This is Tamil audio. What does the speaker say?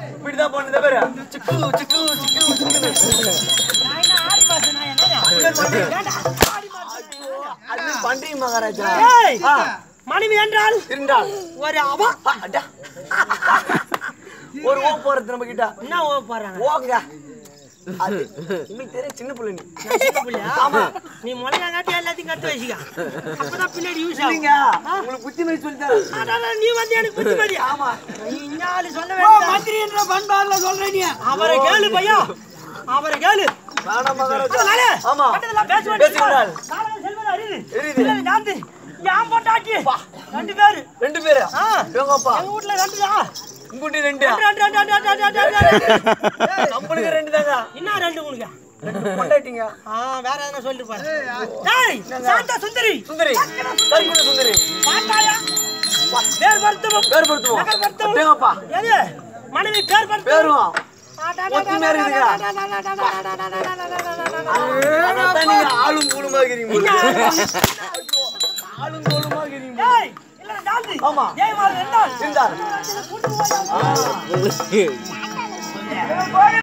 இப்படிதான் பண்ணுத பேரு சிக்கு சிக்கு சிக்கு சிக்கு நான் என்ன ஆடி மாசம் நான் என்னங்க? ஏன்டா? ஆடி மாசம் நான் என்னங்க? அது பண்றீங்க மகாராஜா ஏய், ஆ, மனைவி என்றால் இருந்தால் ஒரு அவ ஆ, அடா. ஒரு ஓ போறது நம்ம கிட்ட என்ன ஓ போறாங்க ஓங்க அது உங்களுக்கு தெரியும் சின்ன பிள்ளை நீ நான் சின்ன பிள்ளையா? நீ முளையாங்காட்டி எல்லாத்தையும் கட்டு வச்சுக்க அப்பதான் பின்னாடி யூஸ் ஆகும் இல்லைங்க உங்களுக்கு புத்தி மாதிரி சொல்லி தரேன் அதான் நீ வந்து எனக்கு புத்தி மாதிரி ஆமா நீ இன்னாலு சொல்ல வேண்டாம் மந்திரி என்ற பண்பாடுல சொல்ற நீ அவரை கேளு பையா அவரை கேளு வேணாம் மகாராஜா அதனால ஆமா மற்றதெல்லாம் பேச பேசுகிறாள். வேண்டியது காலையில செல்வது அரிது எரியுது. இல்லை, நான்து யான் போட்டாட்டி ரெண்டு பேரு ரெண்டு பேரு ஆ. எங்கப்பா எங்க வீட்டுல ரெண்டு தான் உங்கூட்டி ரெண்டு ரெண்டு ரெண்டு ரெண்டு ரெண்டு ரெண்டு ரெண்டு ரெண்டு ரெண்டு நம்மளுக்கு ரெண்டு தாங்க என்ன ரெண்டு உனக்கு ரெண்டு கொண்டாட்டிங்க ஆ வேற எதனா சொல்லிட்டு பாரு டேய் சாந்தா சுந்தரி சுந்தரி தர்மபுரி சுந்தரி பாட்டாயா பேர் மருத்துவம் பேர் படுத்துவோம் நகர் மருத்துவம் அப்படியேங்கப்பா எது மனைவி பேர் மருத்துவம் பேரும் ஒத்துமையா இருக்குதுங்க. அதான் நீங்க ஆளும் கூலுமா இருக்கிறீங்க ஆளும் கூலுமா இருக்கிறீங்க டேய் இல்ல ஜாந்தி ஆமா. ஜெயமால் என்ன இருந்தார் கூட்டு போய்